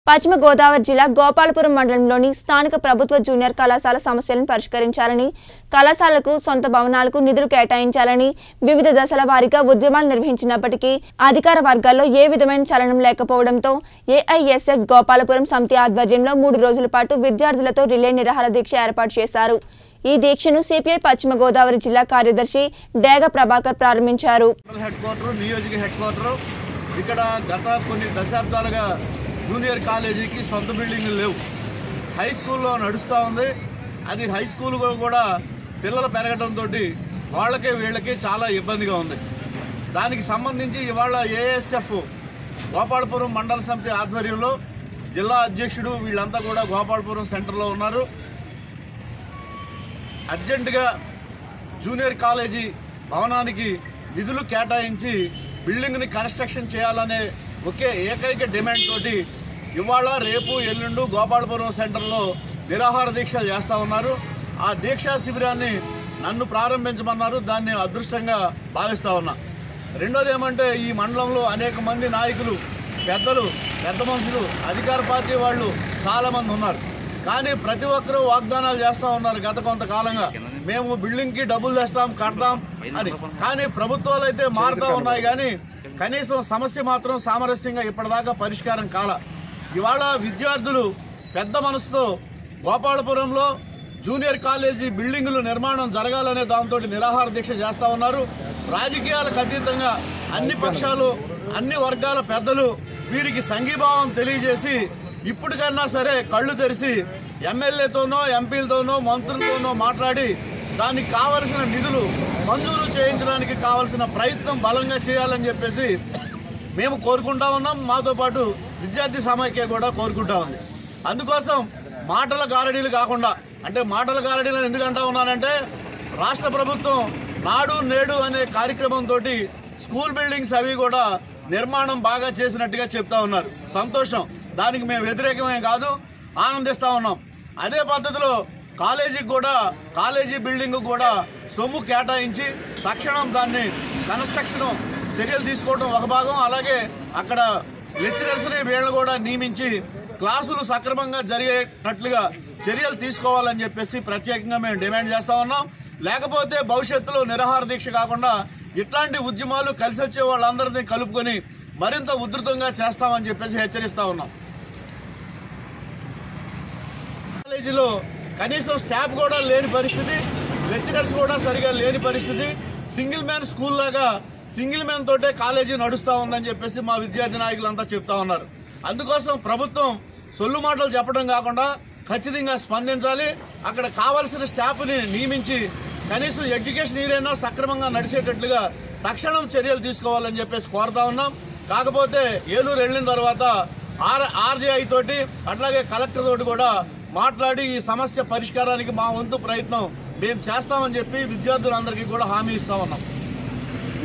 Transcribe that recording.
పశ్చిమ గోదావరి జిల్లా గోపాలపురం మండలంలోని స్థానిక ప్రభుత్వ జూనియర్ కళాశాల సమస్యలను పరిష్కరించాలని కళాశాలకు సొంత భవనాలకు నిధులు కేటాయించాలని వివిధ దశల వారీగా ఉద్యమాలు నిర్వహించినప్పటికీ అధికార వర్గాల్లో ఏ విధమైన చలనం లేకపోవడంతో ఏఐఎస్ఎఫ్ గోపాలపురం సమితి ఆధ్వర్యంలో మూడు రోజుల పాటు విద్యార్థులతో రిలే నిరాహార దీక్ష ఏర్పాటు చేశారు ఈ దీక్షను సిపిఐ పశ్చిమ గోదావరి జిల్లా కార్యదర్శి డేగ ప్రభాకర్ ప్రారంభించారు మండల హెడ్ క్వార్టర్ నియోజక హెడ్ క్వార్టర్ ఇక్కడ గత కొన్ని దశాబ్దాలుగా జూనియర్ కాలేజీకి సొంత బిల్డింగ్లు లేవు హై స్కూల్లో నడుస్తూ ఉంది అది హై స్కూల్ కూడా పిల్లలు పెరగడంతో వాళ్ళకి వీళ్ళకి చాలా ఇబ్బందిగా ఉంది దానికి సంబంధించి ఇవాళ ఏఎస్ఎఫ్ గోపాలపురం మండల సమితి ఆధ్వర్యంలో జిల్లా అధ్యక్షుడు వీళ్ళంతా కూడా గోపాలపురం సెంటర్లో ఉన్నారు అర్జెంటుగా జూనియర్ కాలేజీ భవనానికి నిధులు కేటాయించి బిల్డింగ్ని కన్స్ట్రక్షన్ చేయాలనే ఒకే ఏకైక డిమాండ్ తోటి ఇవాళ రేపు ఎల్లుండు గోపాలపురం సెంటర్లో నిరాహార దీక్షలు చేస్తూ ఉన్నారు ఆ దీక్షా శిబిరాన్ని నన్ను ప్రారంభించమన్నారు దాన్ని అదృష్టంగా భావిస్తా ఉన్నా రెండోది ఏమంటే ఈ మండలంలో అనేక మంది నాయకులు పెద్దలు పెద్ద మనుషులు అధికార పార్టీ వాళ్ళు చాలామంది ఉన్నారు కానీ ప్రతి ఒక్కరూ వాగ్దానాలు చేస్తూ ఉన్నారు గత కొంతకాలంగా మేము బిల్డింగ్ కి డబ్బులు తెస్తాం కడతాం అని కానీ ప్రభుత్వాలు అయితే మారుతా ఉన్నాయి కానీ కనీసం సమస్య మాత్రం సామరస్యంగా ఇప్పటిదాకా పరిష్కారం కాల ఇవాళ విద్యార్థులు పెద్ద మనసుతో గోపాలపురంలో జూనియర్ కాలేజీ బిల్డింగులు నిర్మాణం జరగాలనే దాంతో నిరాహార దీక్ష చేస్తా ఉన్నారు రాజకీయాలకు అతీతంగా అన్ని పక్షాలు అన్ని వర్గాల పెద్దలు వీరికి సంఘీభావం తెలియజేసి ఇప్పటికన్నా సరే కళ్ళు తెరిచి ఎమ్మెల్యేతోనో ఎంపీలతోనో మంత్రులతోనో మాట్లాడి దానికి కావలసిన నిధులు మంజూరు చేయించడానికి కావలసిన ప్రయత్నం బలంగా చేయాలని చెప్పేసి మేము కోరుకుంటా ఉన్నాం మాతో పాటు విద్యార్థి సమాఖ్య కూడా కోరుకుంటా ఉంది అందుకోసం మాటల గారడీలు కాకుండా అంటే మాటల గారడీలు అని ఎందుకు అంటా ఉన్నానంటే రాష్ట్ర ప్రభుత్వం నాడు నేడు అనే కార్యక్రమంతో స్కూల్ బిల్డింగ్స్ అవి కూడా నిర్మాణం బాగా చేసినట్టుగా చెప్తా ఉన్నారు సంతోషం దానికి మేము వ్యతిరేకమే కాదు ఆనందిస్తా ఉన్నాం అదే పద్ధతిలో కాలేజీకి కూడా కాలేజీ బిల్డింగ్ కూడా సొమ్ము కేటాయించి తక్షణం దాన్ని కన్స్ట్రక్షన్ చర్యలు తీసుకోవడం ఒక భాగం అలాగే అక్కడ లెక్చరర్స్ని వీళ్ళని కూడా నియమించి క్లాసులు సక్రమంగా జరిగేటట్లుగా చర్యలు తీసుకోవాలని చెప్పేసి ప్రత్యేకంగా మేము డిమాండ్ చేస్తా ఉన్నాం లేకపోతే భవిష్యత్తులో నిరాహార దీక్ష కాకుండా ఇట్లాంటి ఉద్యమాలు కలిసి వచ్చే వాళ్ళందరినీ కలుపుకొని మరింత ఉధృతంగా చేస్తామని చెప్పేసి హెచ్చరిస్తా ఉన్నాం కాలేజీలో కనీసం స్టాఫ్ కూడా లేని పరిస్థితి లెక్చరర్స్ కూడా సరిగా లేని పరిస్థితి సింగిల్ మ్యాన్ స్కూల్ లాగా సింగిల్ మ్యాన్ తోటే కాలేజీ నడుస్తా ఉందని చెప్పేసి మా విద్యార్థి నాయకులంతా చెప్తా ఉన్నారు అందుకోసం ప్రభుత్వం సొల్లు మాటలు చెప్పడం కాకుండా ఖచ్చితంగా స్పందించాలి అక్కడ కావలసిన స్టాఫ్ని నియమించి కనీసం ఎడ్యుకేషన్ ఏదైనా సక్రమంగా నడిచేటట్లుగా తక్షణం చర్యలు తీసుకోవాలని చెప్పేసి కోరుతా ఉన్నాం కాకపోతే ఏలూరు వెళ్ళిన తర్వాత ఆర్ ఆర్జీఐ తోటి అట్లాగే కలెక్టర్ తోటి కూడా మాట్లాడి ఈ సమస్య పరిష్కారానికి మా వంతు ప్రయత్నం మేము చేస్తామని చెప్పి విద్యార్థులందరికీ కూడా హామీ ఇస్తా ఉన్నాం